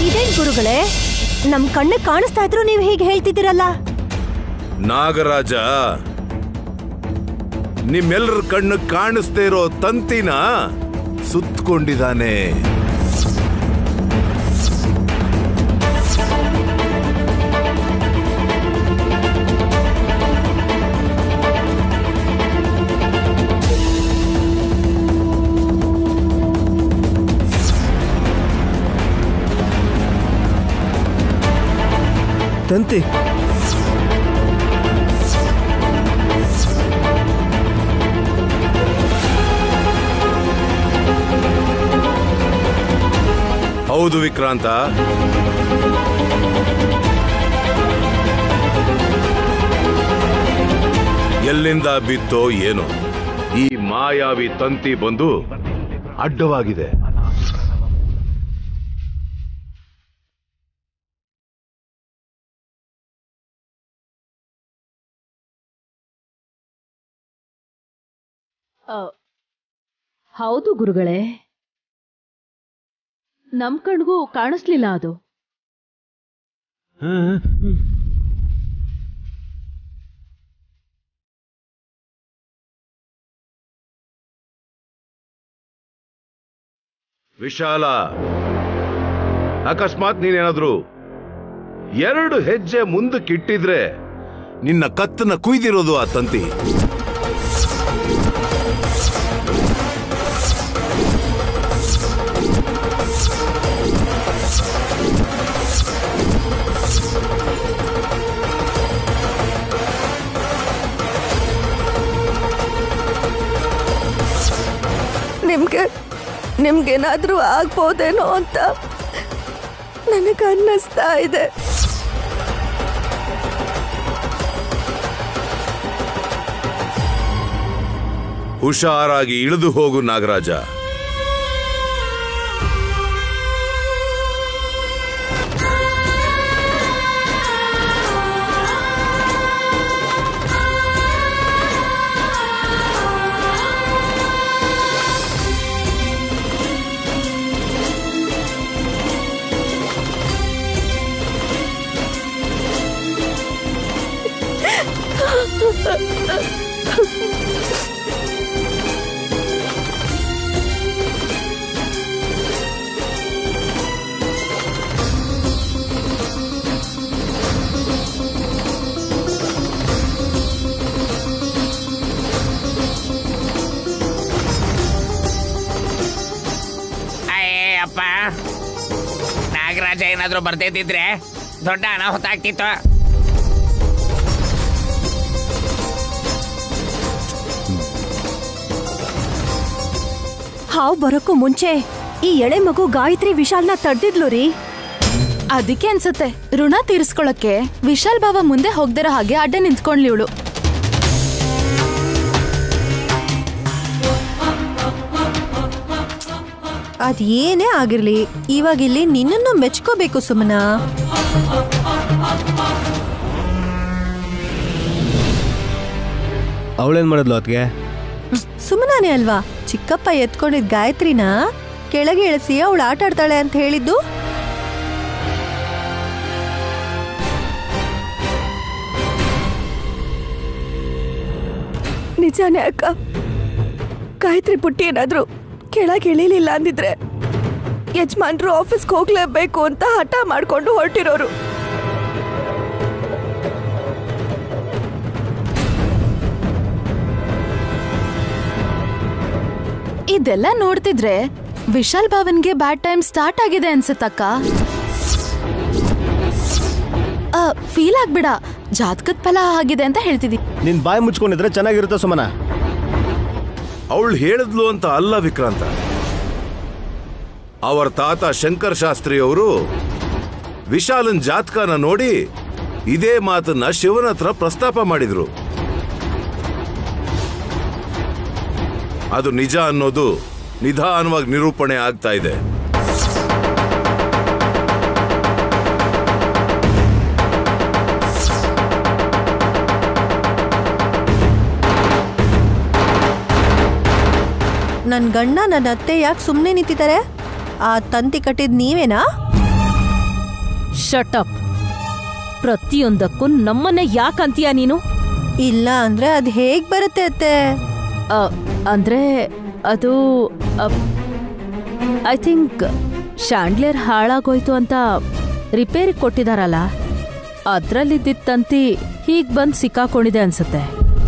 ಇದೇನ್ ಗುರುಗಳೇ ನಮ್ ಕಣ್ಣು ಕಾಣಿಸ್ತಾ ಇದ್ರು ನೀವು ಹೀಗೆ ಹೇಳ್ತಿದ್ದೀರಲ್ಲ ನಾಗರಾಜ ನಿಮ್ಮೆಲ್ಲರ ಕಣ್ಣು ಕಾಣಿಸ್ದೇ ಇರೋ ತಂತಿನ ಸುತ್ತಕೊಂಡಿದ್ದಾನೆ ತಂತಿ ಹೌದು ವಿಕ್ರಾಂತ ಎಲ್ಲಿಂದ ಬಿತ್ತೋ ಏನೋ ಈ ಮಾಯಾವಿ ತಂತಿ ಬಂದು ಅಡ್ಡವಾಗಿದೆ ಆ, ಹೌದು ಗುರುಗಳೇ ನಮ್ ಕಣ್ಗೂ ಕಾಣಿಸ್ಲಿಲ್ಲ ಅದು ವಿಶಾಲ ಅಕಸ್ಮಾತ್ ನೀನೇನಾದ್ರು ಎರಡು ಹೆಜ್ಜೆ ಮುಂದಕ್ಕಿಟ್ಟಿದ್ರೆ ನಿನ್ನ ಕತ್ತನ್ನ ಕುಯ್ದಿರೋದು ಆ ತಂತಿ ನಿಮ್ಗೆ ನಿಮ್ಗೇನಾದ್ರೂ ಆಗ್ಬೋದೇನೋ ಅಂತ ನನಗೆ ಅನ್ನಿಸ್ತಾ ಇದೆ ಹುಷಾರಾಗಿ ಇಳಿದು ಹೋಗು ನಾಗರಾಜ ಅಯ್ಯಪ್ಪ ನಾಗರಾಜ ಏನಾದ್ರೂ ಬರ್ತಿದ್ದಿದ್ರೆ ದೊಡ್ಡ ಅನಾಹುತ ಆಗ್ತಿತ್ತು ಹಾವು ಬರೋಕ್ಕೂ ಮುಂಚೆ ಈ ಎಳೆ ಮಗು ಗಾಯತ್ರಿ ವಿಶಾಲ್ನ ತಡ್ದಿದ್ಲು ರೀ ಅದಕ್ಕೆ ಅನ್ಸುತ್ತೆ ಋಣ ತೀರಿಸ್ಕೊಳಕ್ಕೆ ವಿಶಾಲ್ ಬಾವ ಮುಂದೆ ಹೋಗ್ದಿರೋ ಹಾಗೆ ಅಡ್ಡ ನಿಂತ್ಕೊಂಡ್ಲಿ ಇವಳು ಅದ್ ಏನೇ ಆಗಿರ್ಲಿ ಇವಾಗ ಇಲ್ಲಿ ನಿನ್ನನ್ನು ಮೆಚ್ಕೋಬೇಕು ಸುಮನಾ ಅವಳೇನ್ ಮಾಡಿದ್ಲು ಅದಕ್ಕೆ ಸುಮನಾನೇ ಅಲ್ವಾ ಚಿಕ್ಕಪ್ಪ ಎತ್ಕೊಂಡಿದ್ ಗಾಯತ್ರಿನ ಕೆಳಗೆ ಇಳಿಸಿ ಅವಳು ಆಟ ಆಡ್ತಾಳೆ ಅಂತ ಹೇಳಿದ್ದು ನಿಜಾನೇ ಅಕ್ಕ ಗಾಯತ್ರಿ ಪುಟ್ಟಿ ಏನಾದ್ರು ಕೆಳಗೆ ಇಳಿಲಿಲ್ಲ ಅಂದಿದ್ರೆ ಯಜಮಾನ್ರು ಆಫೀಸ್ಗೆ ಹೋಗ್ಲೇಬೇಕು ಅಂತ ಹಠ ಮಾಡ್ಕೊಂಡು ಹೊರಟಿರೋರು ಇದೆಲ್ಲ ನೋಡ್ತಿದ್ರೆ ವಿಶಾಲ್ ಬಾವನ್ಗೆ ಬ್ಯಾಡ್ ಟೈಮ್ ಸ್ಟಾರ್ಟ್ ಆಗಿದೆ ಅನ್ಸುತ್ತಕ್ಕ ಫೀಲ್ ಆಗ್ಬಿಡ ಜಾತಕದ ಫಲ ಆಗಿದೆ ಅಂತ ಹೇಳ್ತಿದಿ ನಿನ್ ಬಾಯಿ ಮುಚ್ಕೊಂಡಿದ್ರೆ ಚೆನ್ನಾಗಿರುತ್ತೆ ಸುಮನ ಅವಳು ಹೇಳಿದ್ಲು ಅಂತ ಅಲ್ಲ ವಿಕ್ರಾಂತ ಅವರ ತಾತ ಶಂಕರ್ ಶಾಸ್ತ್ರಿ ಅವರು ವಿಶಾಲನ್ ಜಾತಕನ ನೋಡಿ ಇದೇ ಮಾತನ್ನ ಶಿವನ ಹತ್ರ ಪ್ರಸ್ತಾಪ ಮಾಡಿದ್ರು ಅದು ನಿಜ ಅನ್ನೋದು ನಿಧಾನವಾಗಿ ನಿರೂಪಣೆ ಆಗ್ತಾ ಇದೆ ನನ್ ಗಂಡ ನನ್ನ ಅತ್ತೆ ಯಾಕೆ ಸುಮ್ಮನೆ ನಿಂತಿದ್ದಾರೆ ಆ ತಂತಿ ಕಟ್ಟಿದ್ ನೀವೇನಾ ಶಟಪ್ ಪ್ರತಿಯೊಂದಕ್ಕೂ ನಮ್ಮನ್ನೇ ಯಾಕಂತೀಯ ನೀನು ಇಲ್ಲ ಅಂದ್ರೆ ಅದ್ ಹೇಗ್ ಬರುತ್ತೆ ಅತ್ತೆ ಅ, ಅಂದ್ರೆ ಅದು ಐ ಥಿಂಕ್ ಶಾಂಡ್ಲೇರ್ ಹಾಳಾಗೋಯ್ತು ಅಂತ ರಿಪೇರಿ ಕೊಟ್ಟಿದಾರಲ್ಲ ಅದ್ರಲ್ಲಿದ್ದಿದ್ದ ತಂತಿ ಹೀಗ್ ಬಂದ್ ಸಿಕ್ಕಾಕೊಂಡಿದೆ ಅನ್ಸುತ್ತೆ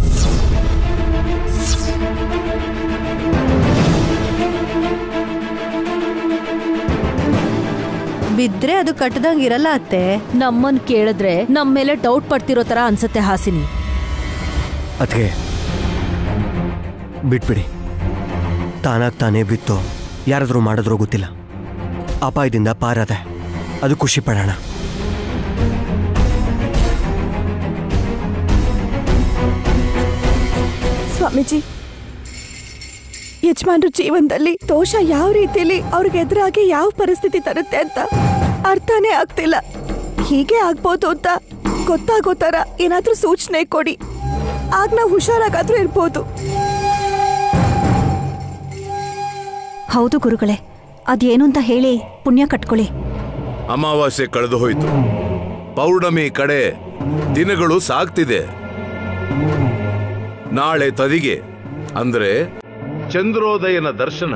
ಬಿದ್ರೆ ಅದು ಕಟ್ಟದಂಗ್ ಇರಲ್ಲ ಅತ್ತೆ ನಮ್ಮನ್ ಕೇಳಿದ್ರೆ ನಮ್ ಮೇಲೆ ಡೌಟ್ ಪಡ್ತಿರೋ ತರ ಅನ್ಸುತ್ತೆ ಹಾಸಿನಿ ಅದಕ್ಕೆ ಬಿಟ್ಬಿಡಿ ತಾನಾಗ್ ತಾನೇ ಬಿತ್ತು ಯಾರಾದರೂ ಮಾಡಿದ್ರೂ ಗೊತ್ತಿಲ್ಲ ಅಪಾಯದಿಂದ ಪಾರದೆ ಅದು ಖುಷಿ ಪಡೋಣ ಸ್ವಾಮೀಜಿ ಯಜಮಾನ್ರ ಜೀವನದಲ್ಲಿ ದೋಷ ಯಾವ ರೀತಿಲಿ ಅವ್ರಿಗೆ ಎದುರಾಗಿ ಯಾವ ಪರಿಸ್ಥಿತಿ ತರುತ್ತೆ ಅಂತ ಅರ್ಥನೇ ಆಗ್ತಿಲ್ಲ ಹೀಗೆ ಆಗ್ಬೋದು ಅಂತ ಗೊತ್ತಾಗೋ ತರ ಏನಾದ್ರೂ ಸೂಚನೆ ಕೊಡಿ ಆಗ ನಾವು ಹುಷಾರಾಗಾದ್ರೂ ಇರ್ಬೋದು ಹೌದು ಗುರುಗಳೇ ಅದೇನು ಅಂತ ಹೇಳಿ ಪುಣ್ಯ ಕಟ್ಕೊಳ್ಳಿ ಅಮಾವಾಸ್ಯೆ ಕಳೆದು ಹೋಯ್ತು ಪೌರ್ಣಮಿ ಕಡೆ ದಿನಗಳು ಸಾಗ್ತಿದೆ ನಾಳೆ ತದಿಗೆ ಅಂದ್ರೆ ಚಂದ್ರೋದಯನ ದರ್ಶನ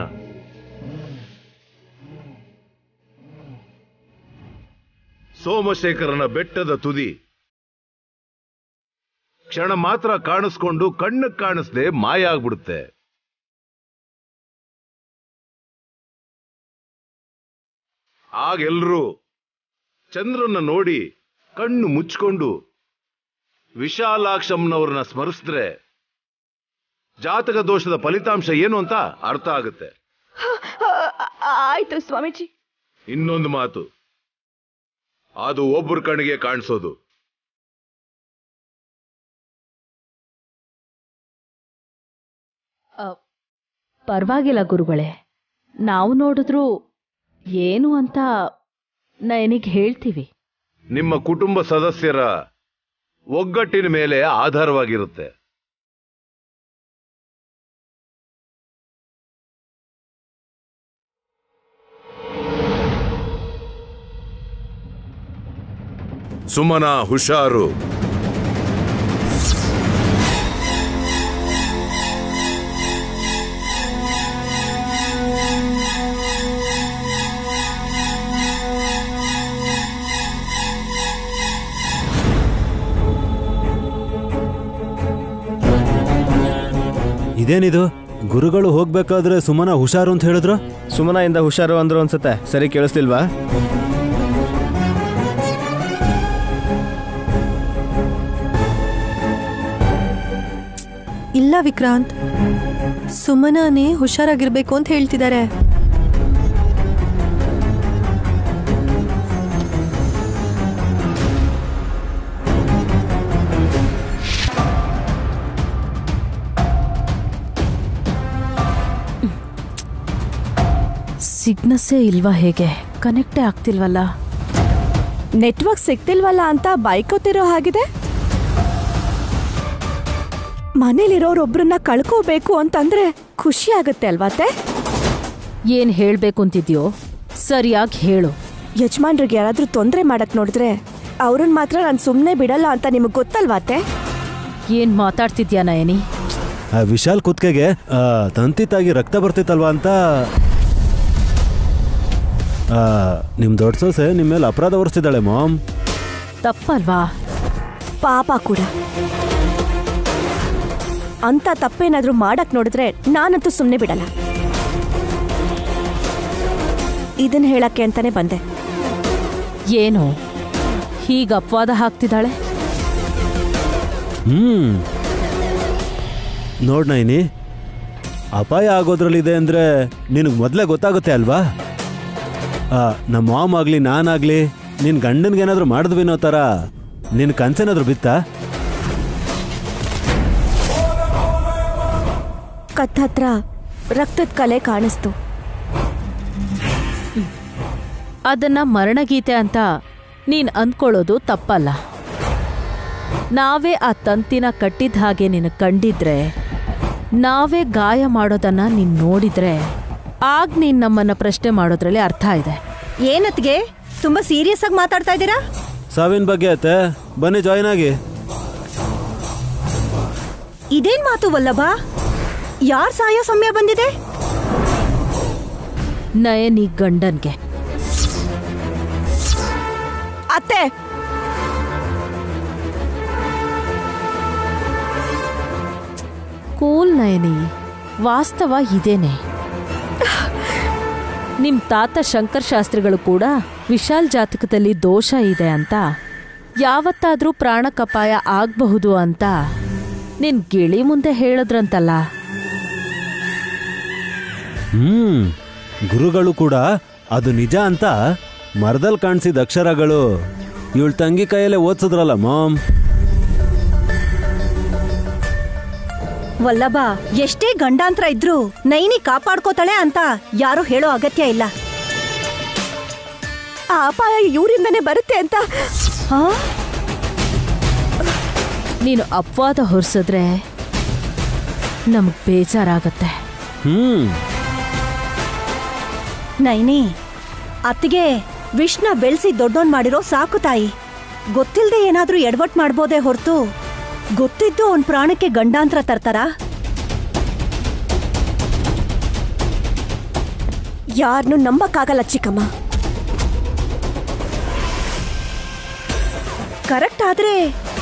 ಸೋಮಶೇಖರನ ಬೆಟ್ಟದ ತುದಿ ಕ್ಷಣ ಮಾತ್ರ ಕಾಣಿಸ್ಕೊಂಡು ಕಣ್ಣು ಕಾಣಿಸ್ದೆ ಮಾಯ ಆಗ್ಬಿಡುತ್ತೆ ಆಗೆಲ್ರೂ ಚಂದ್ರನ್ನ ನೋಡಿ ಕಣ್ಣು ಮುಚ್ಕೊಂಡು ವಿಶಾಲಾಕ್ಷಮ್ಮನವ್ರನ್ನ ಸ್ಮರಿಸಿದ್ರೆ ಜಾತಕ ದೋಷದ ಫಲಿತಾಂಶ ಏನು ಅಂತ ಅರ್ಥ ಆಗುತ್ತೆ ಆಯ್ತು ಸ್ವಾಮೀಜಿ ಇನ್ನೊಂದು ಮಾತು ಅದು ಒಬ್ಬರ ಕಣ್ಣಿಗೆ ಕಾಣಿಸೋದು ಪರವಾಗಿಲ್ಲ ಗುರುಗಳೇ ನಾವು ನೋಡಿದ್ರು ಏನು ಅಂತ ನನಗೆ ಹೇಳ್ತೀವಿ ನಿಮ್ಮ ಕುಟುಂಬ ಸದಸ್ಯರ ಒಗ್ಗಟ್ಟಿನ ಮೇಲೆ ಆಧಾರವಾಗಿರುತ್ತೆ ಸುಮನ ಹುಷಾರು ಇದೇನಿದು ಗುರುಗಳು ಹೋಗ್ಬೇಕಾದ್ರೆ ಸುಮನ ಹುಷಾರು ಅಂತ ಹೇಳಿದ್ರು ಸುಮನ ಇಂದ ಹುಷಾರು ಅಂದ್ರು ಅನ್ಸುತ್ತೆ ಸರಿ ಕೇಳಿಸ್ತಿಲ್ವಾ ಇಲ್ಲ ವಿಕ್ರಾಂತ್ ಸುಮನಾನೇ ಹುಷಾರಾಗಿರ್ಬೇಕು ಅಂತ ಹೇಳ್ತಿದ್ದಾರೆ ಸಿಗ್ನಸ್ಸೇ ಇಲ್ವಾ ಹೇಗೆ ಕನೆಕ್ಟೇ ಆಗ್ತಿಲ್ವಲ್ಲ ನೆಟ್ವರ್ಕ್ ಸಿಗ್ತಿಲ್ವಲ್ಲ ಅಂತ ಬೈಕೋತಿರೋ ಹಾಗಿದೆ ಮನೇಲಿರೋರೊಬ್ರನ್ನ ಕಳ್ಕೋಬೇಕು ಅಂತಂದ್ರೆ ಖುಷಿ ಆಗುತ್ತೆ ಅಲ್ವಾತೆ ಏನ್ ಹೇಳ್ಬೇಕು ಅಂತಿದ್ಯೋ ಸರಿಯಾಗಿ ಹೇಳು ಯಜಮಾನ್ರಿಗೆ ಯಾರಾದ್ರೂ ತೊಂದರೆ ಮಾಡಕ್ ನೋಡಿದ್ರೆ ಅವ್ರನ್ನ ಮಾತ್ರ ನಾನು ಸುಮ್ಮನೆ ಬಿಡಲ್ಲ ಅಂತ ನಿಮಗೆ ಗೊತ್ತಲ್ವಾತೆ ಏನ್ ಮಾತಾಡ್ತಿದ್ಯಾ ನಯನಿ ಆ ವಿಶಾಲ್ ಕುತ್ಕೆಗೆ ಆ, ತಂತಿತಾಗಿ ರಕ್ತ ಬರ್ತಿತ್ತಲ್ವಾ ಅಂತ ಆ, ನಿಮ್ ದೊಡ್ಡ ಸೊಸೆ ನಿಮ್ಮ ಮೇಲೆ ಅಪರಾಧ ಹೊರಿಸ್ತಿದ್ದಾಳೆ ಮಾಮ್ ತಪ್ಪಲ್ವಾ ಪಾಪ ಕೂಡ ಅಂತ ತಪ್ಪೇನಾದ್ರೂ ಮಾಡಕ್ ನೋಡಿದ್ರೆ ನಾನಂತೂ ಸುಮ್ಮನೆ ಬಿಡಲ್ಲ ಇದನ್ನ ಹೇಳಕ್ಕೆ ಅಂತಾನೆ ಬಂದೆ ಏನು ಹೀಗ ಅಪವಾದ ಹಾಕ್ತಿದ್ದಾಳೆ ಹ್ಮ್ ನೋಡ್ ನೈನಿ ಅಪಾಯ ಆಗೋದ್ರಲ್ಲಿದೆ ಅಂದ್ರೆ ನಿನಗೆ ಮೊದಲೇ ಗೊತ್ತಾಗುತ್ತೆ ಅಲ್ವಾ ಆ, ನಮ್ಮ ಮಾಮ್ ಆಗ್ಲಿ ನಾನಾಗ್ಲಿ ನಿನ್ ಗಂಡನ್ಗೇನಾದ್ರೂ ಮಾಡಿದ್ವಿ ಅನ್ನೋ ಥರ ನಿನ್ ಕನ್ಸೇನಾದ್ರೂ ಬಿತ್ತಾ ಕತ್ ಹತ್ರ ರಕ್ತದ ಕಲೆ ಕಾಣಿಸ್ತು ಅದನ್ನ ಮರಣಗೀತೆ ಅಂತ ನೀನ್ ಅಂದ್ಕೊಳ್ಳೋದು ತಪ್ಪಲ್ಲ ನಾವೇ ಆ ತಂತಿನ ಕಟ್ಟಿದ ಹಾಗೆ ನೀನು ಕಂಡಿದ್ರೆ ನಾವೇ ಗಾಯ ಮಾಡೋದನ್ನ ನೀನ್ ನೋಡಿದ್ರೆ ಆಗ ನೀನ್ ನಮ್ಮನ್ನ ಪ್ರಶ್ನೆ ಮಾಡೋದ್ರಲ್ಲಿ ಅರ್ಥ ಇದೆ ಏನತ್ಗೆ ತುಂಬಾ ಸೀರಿಯಸ್ ಆಗಿ ಮಾತಾಡ್ತಾ ಇದ್ದೀರಾ ಸಾವಿನ ಬಗ್ಗೆ ಅತ್ತೆ ಬನ್ನಿ ಜಾಯ್ನ್ ಆಗಿ ಇದೇನ್ ಮಾತು ವಲ್ಲಭ ಯಾರ್ ಸಾಯೋ ಸಮಯ ಬಂದಿದೆ ನಯನಿ ಗಂಡನ್ಗೆ ಅತ್ತೆ ಕೂಲ್ ನಯನಿ ವಾಸ್ತವ ಇದೇನೆ ನಿಮ್ ತಾತ ಶಂಕರ್ ಶಾಸ್ತ್ರಿಗಳು ಕೂಡ ವಿಶಾಲ್ ಜಾತಕದಲ್ಲಿ ದೋಷ ಇದೆ ಅಂತ ಯಾವತ್ತಾದ್ರೂ ಪ್ರಾಣಕ್ಕಪಾಯ ಆಗ್ಬಹುದು ಅಂತ ನಿನ್ ಗಿಳಿ ಮುಂದೆ ಹೇಳಿದ್ರಂತಲ್ಲ ಹ್ಮ್ ಗುರುಗಳು ಕೂಡ ಅದು ನಿಜ ಅಂತ ಮರದಲ್ಲಿ ಕಾಣಿಸಿದ ಅಕ್ಷರಗಳು ಇವಳ ತಂಗಿ ಕೈಯಲ್ಲೇ ಓದ್ಸಿದ್ರಲ್ಲ ಮಾಮ್ ವಲ್ಲಭ ಎಷ್ಟೇ ಗಂಡಾಂತರ ಇದ್ರೂ ನೈನಿ ಕಾಪಾಡ್ಕೋತಾಳೆ ಅಂತ ಯಾರು ಹೇಳೋ ಅಗತ್ಯ ಇಲ್ಲ ಆ ಅಪಾಯ ಇವರಿಂದನೇ ಬರುತ್ತೆ ಅಂತ ಹಾ ನೀನು ಅಪವಾದ ಹೊರಿಸಿದ್ರೆ ನಮಗ್ ಬೇಜಾರಾಗತ್ತೆ ಹ್ಮ್ ನೈನಿ ಅತ್ತಿಗೆ ವಿಷ್ಣ ಬೆಳೆಸಿ ದೊಡ್ಡೋನ್ ಮಾಡಿರೋ ಸಾಕು ತಾಯಿ ಗೊತ್ತಿಲ್ದೆ ಏನಾದ್ರೂ ಎಡವಟ್ ಮಾಡ್ಬೋದೇ ಹೊರತು ಗೊತ್ತಿದ್ದು ಅವನ್ ಪ್ರಾಣಕ್ಕೆ ಗಂಡಾಂತರ ತರ್ತಾರ ಯಾರನ್ನು ನಂಬಕ್ಕಾಗಲ್ಲ ಚಿಕ್ಕಮ್ಮ ಕರೆಕ್ಟ್ ಆದ್ರೆ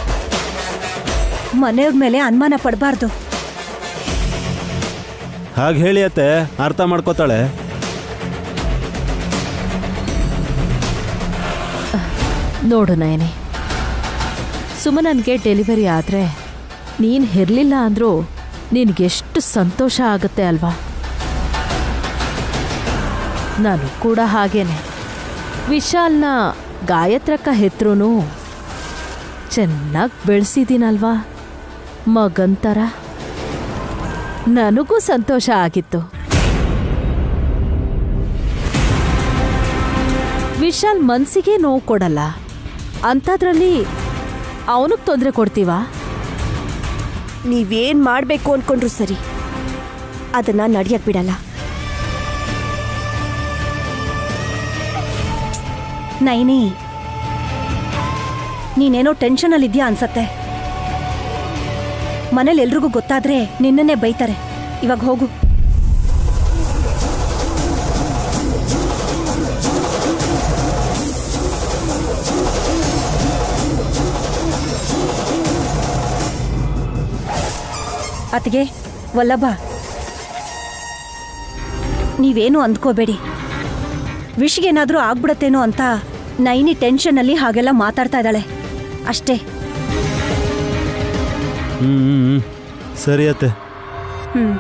ಮನೆಯವ್ರ ಮೇಲೆ ಅನುಮಾನ ಪಡಬಾರ್ದು ಹಾಗೆ ಹೇಳಿ ಅತ್ತೆ ಅರ್ಥ ಮಾಡ್ಕೋತಾಳೆ ನೋಡು ನಯನಿ ಸುಮನನ್ಗೆ ಡೆಲಿವರಿ ಆದ್ರೆ ನೀನ್ ಹೆರ್ಲಿಲ್ಲ ಅಂದ್ರೂ ನಿನ್ಗೆಷ್ಟು ಸಂತೋಷ ಆಗುತ್ತೆ ಅಲ್ವಾ ನಾನು ಕೂಡ ಹಾಗೇನೆ ವಿಶಾಲ್ನ ಗಾಯತ್ರಕ್ಕ ಹೆತ್ರೂ ಚೆನ್ನಾಗಿ ಬೆಳೆಸಿದ್ದೀನಲ್ವಾ ಮಗಂತರ ನನಗೂ ಸಂತೋಷ ಆಗಿತ್ತು ವಿಶಾಲ್ ಮನ್ಸಿಗೆ ನೋವು ಕೊಡಲ್ಲ ಅಂಥದ್ರಲ್ಲಿ ಅವನಿಗೆ ತೊಂದರೆ ಕೊಡ್ತೀವಾ ನೀವೇನ್ ಮಾಡ್ಬೇಕು ಅನ್ಕೊಂಡ್ರು ಸರಿ ಅದನ್ನ ನಡಿಯಕ್ ಬಿಡಲ್ಲ ನೈನಿ ನೀನೇನೋ ಟೆನ್ಷನ್ ಅಲ್ಲಿ ಇದ್ಯಾ ಅನ್ಸತ್ತೆ ಮನೇಲಿ ಎಲ್ರಿಗೂ ಗೊತ್ತಾದ್ರೆ ನಿನ್ನನ್ನೇ ಬೈತಾರೆ ಇವಾಗ ಹೋಗು ಅತಿಗೆ ವಲ್ಲಭ ನೀವೇನು ಅಂದ್ಕೋಬೇಡಿ ವಿಷ್ಗೇನಾದ್ರೂ ಆಗ್ಬಿಡತ್ತೇನೋ ಅಂತ ನೈನಿ ಟೆನ್ಷನಲ್ಲಿ ಹಾಗೆಲ್ಲ ಮಾತಾಡ್ತಾ ಇದ್ದಾಳೆ ಅಷ್ಟೇ ಹ್ಮ್ ಹ್ಮ್, ಹ್ಮ್ ಸರಿ ಅತ್ತೆ ಹ್ಮ್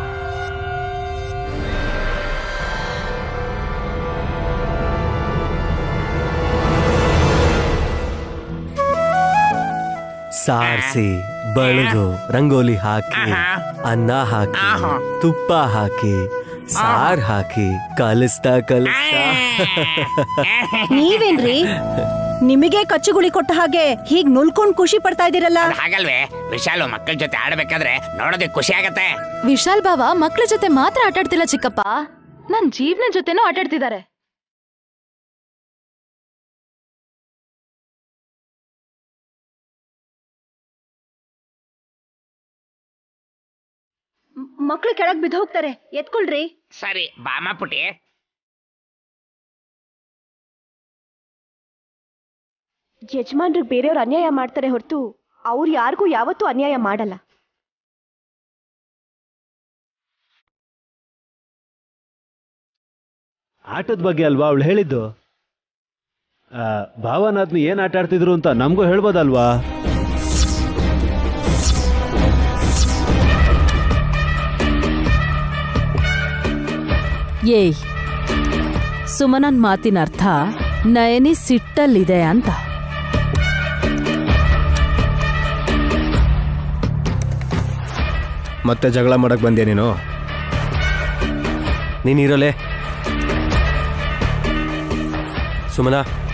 ಸಾರಿಸಿ ಬಳ್ದು ರಂಗೋಲಿ ಹಾಕಿ ಅನ್ನ ಹಾಕಿ ಆಹಾ. ತುಪ್ಪ ಹಾಕಿ ಸಾರ್ ಹಾಕಿ ಕಲಿಸ್ತಾ ಕಲಿಸ್ತಾ ನೀವೇನ್ರಿ ನಿಮಗೆ ಕಚ್ಚುಗುಳಿ ಕೊಟ್ಟ ಹಾಗೆ ಹೀಗ್ ನುಲ್ಕೊಂಡ್ ಖುಷಿ ಪಡ್ತಾ ಇದೀರಲ್ಲ ಅದ್ ಹಾಗಲ್ವೇ ವಿಶಾಲು ಮಕ್ಕಳ ಜೊತೆ ಆಡ್ಬೇಕಾದ್ರೆ ನೋಡೋದಕ್ಕೆ ಖುಷಿ ಆಗತ್ತೆ ವಿಶಾಲ್ ಬಾವ ಮಕ್ಳ ಜೊತೆ ಮಾತ್ರ ಆಟಾಡ್ತಿಲ್ಲ ಚಿಕ್ಕಪ್ಪ ನನ್ ಜೀವನ ಜೊತೆನೂ ಆಟಾಡ್ತಿದ್ದಾರೆ ಮಕ್ಳು ಕೆಳಗ್ ಬಿದ್ದು ಹೋಗ್ತಾರೆ ಎತ್ಕೊಳ್ರಿ ಸರಿ ಬಾಮ ಪುಟಿ ಯಜಮಾನ್ರಿಗೆ ಬೇರೆಯವ್ರು ಅನ್ಯಾಯ ಮಾಡ್ತಾರೆ ಹೊರತು ಅವ್ರು ಯಾರಿಗೂ ಯಾವತ್ತೂ ಅನ್ಯಾಯ ಮಾಡಲ್ಲ ಆಟದ ಬಗ್ಗೆ ಅಲ್ವಾ ಅವಳು ಹೇಳಿದ್ದು ಆ, ಭಾವನಾದ್ನಿ ಏನ್ ಆಟ ಆಡ್ತಿದ್ರು ಅಂತ ನಮಗೂ ಹೇಳ್ಬೋದಲ್ವಾ ಏಯ್ ಸುಮನನ್ ಮಾತಿನ ಅರ್ಥ ನಯನಿ ಸಿಟ್ಟಲ್ಲಿದೆ ಅಂತ ಮತ್ತೆ ಜಗಳ ಮಾಡಕ್ ಬಂದ್ಯಾ ನೀನು ನೀನಿರಲೇ ಸುಮನ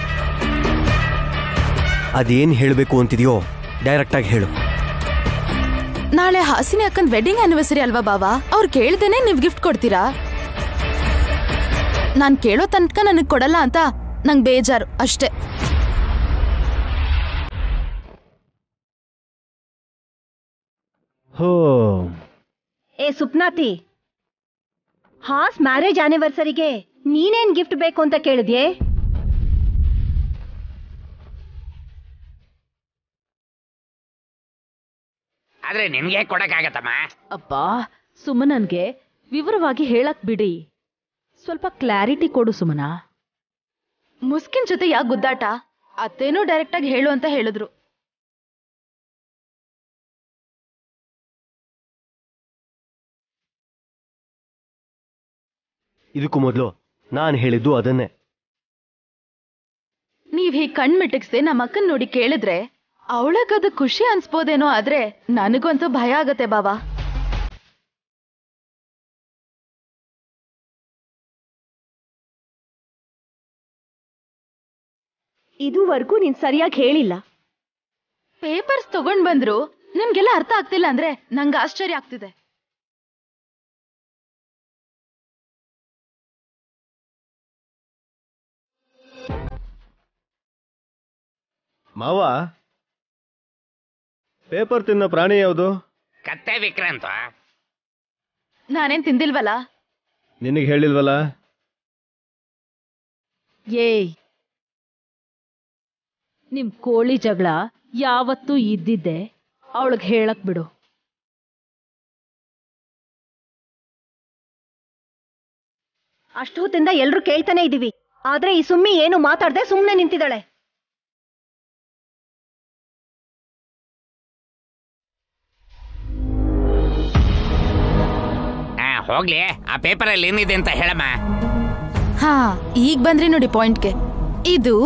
ಅದೇನ್ ಹೇಳಬೇಕು ಅಂತಿದ್ಯೋ ಡೈರೆಕ್ಟಾಗಿ ಹೇಳು ನಾಳೆ ಹಾಸಿನಿ ಅಕ್ಕನ್ ವೆಡ್ಡಿಂಗ್ ಆನಿವರ್ಸರಿ ಅಲ್ವಾ ಬಾವ ಅವ್ರು ಕೇಳ್ದೇನೆ ನೀವ್ ಗಿಫ್ಟ್ ಕೊಡ್ತೀರಾ ನಾನ್ ಕೇಳೋ ತನಕ ನನಗ್ ಕೊಡಲ್ಲ ಅಂತ ನಂಗೆ ಬೇಜಾರು ಅಷ್ಟೇ ಹೋ ಏ ಸುಪ್ನಾತಿ ಹಾಸ್ ಮ್ಯಾರೇಜ್ ಆನಿವರ್ಸರಿಗೆ ನೀನೇನ್ ಗಿಫ್ಟ್ ಬೇಕು ಅಂತ ಕೇಳಿದ್ಯೆ ಆದ್ರೆ ನಿನ್ಗೆ ಕೊಡಕ್ಕಾಗತ್ತಮ್ಮ ಅಬ್ಬಾ ಸುಮನನ್ಗೆ ವಿವರವಾಗಿ ಹೇಳಕ್ ಬಿಡಿ ಸ್ವಲ್ಪ ಕ್ಲಾರಿಟಿ ಕೊಡು ಸುಮನ ಮುಸ್ಕಿನ್ ಜೊತೆ ಯಾಕೆ ಗುದ್ದಾಟ ಅತ್ತೇನೋ ಡೈರೆಕ್ಟ್ ಆಗಿ ಹೇಳು ಅಂತ ಹೇಳಿದ್ರು ಇದಕ್ಕೂ ಮೊದಲು ನಾನು ಹೇಳಿದ್ದು ಅದನ್ನೇ ನೀವ್ ಹೀಗ್ ಕಣ್ ಮಿಟಕ್ಸ್ದೆ ನಮ್ಮ ಅಕ್ಕನ್ ನೋಡಿ ಕೇಳಿದ್ರೆ ಅವಳಗದು ಖುಷಿ ಅನ್ಸ್ಬೋದೇನೋ ಆದ್ರೆ ನನಗಂತೂ ಭಯ ಆಗತ್ತೆ ಬಾವಾ ಇದುವರೆಗೂ ನೀನ್ ಸರಿಯಾಗಿ ಹೇಳಿಲ್ಲ ಪೇಪರ್ಸ್ ತಗೊಂಡ್ ಬಂದ್ರು ನಿಮ್ಗೆಲ್ಲ ಅರ್ಥ ಆಗ್ತಿಲ್ಲ ಅಂದ್ರೆ ನಂಗೆ ಆಶ್ಚರ್ಯ ಆಗ್ತಿದೆ ಮಾವ ಪೇಪರ್ ತಿನ್ನೋ ಪ್ರಾಣಿ ಯಾವುದು ಕತ್ತೆ ವಿಕ್ರಾಂತ ನಾನೇನ್ ತಿಂದಿಲ್ವಲ್ಲ ನಿನಗೆ ಹೇಳಿಲ್ವಲ್ಲ ಏಯ್ ನಿಮ್ ಕೋಳಿ ಜಗಳ ಯಾವತ್ತೂ ಇದ್ದಿದ್ದೆ ಅವಳಿಗೆ ಹೇಳಕ್ ಬಿಡು ಅಷ್ಟು ಹೊತ್ತಿಂದ ಎಲ್ರು ಕೇಳ್ತಾನೆ ಇದೀವಿ ಆದ್ರೆ ಈ ಸುಮ್ಮಿ ಏನು ಮಾತಾಡ್ದೆ ಸುಮ್ನೆ ನಿಂತಿದ್ದಾಳೆ ಹಾ ಹೋಗ್ಲಿ ಆ ಪೇಪರಲ್ಲಿ ಏನಿದೆ ಅಂತ ಹೇಳಮ್ಮ ಹಾ ಈಗ ಬಂದ್ರಿ ನೋಡಿ ಪಾಯಿಂಟ್ಗೆ ಇದು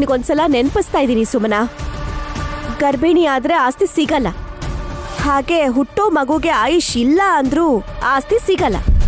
ನಿನಗೊಂದ್ಸಲ ನೆನಪಿಸ್ತಾ ಇದ್ದೀನಿ ಸುಮನ ಗರ್ಭಿಣಿ ಆದ್ರೆ ಆಸ್ತಿ ಸಿಗಲ್ಲ ಹಾಗೆ ಹುಟ್ಟೋ ಮಗುಗೆ ಆಯುಷ್ ಇಲ್ಲ ಅಂದ್ರೂ ಆಸ್ತಿ ಸಿಗಲ್ಲ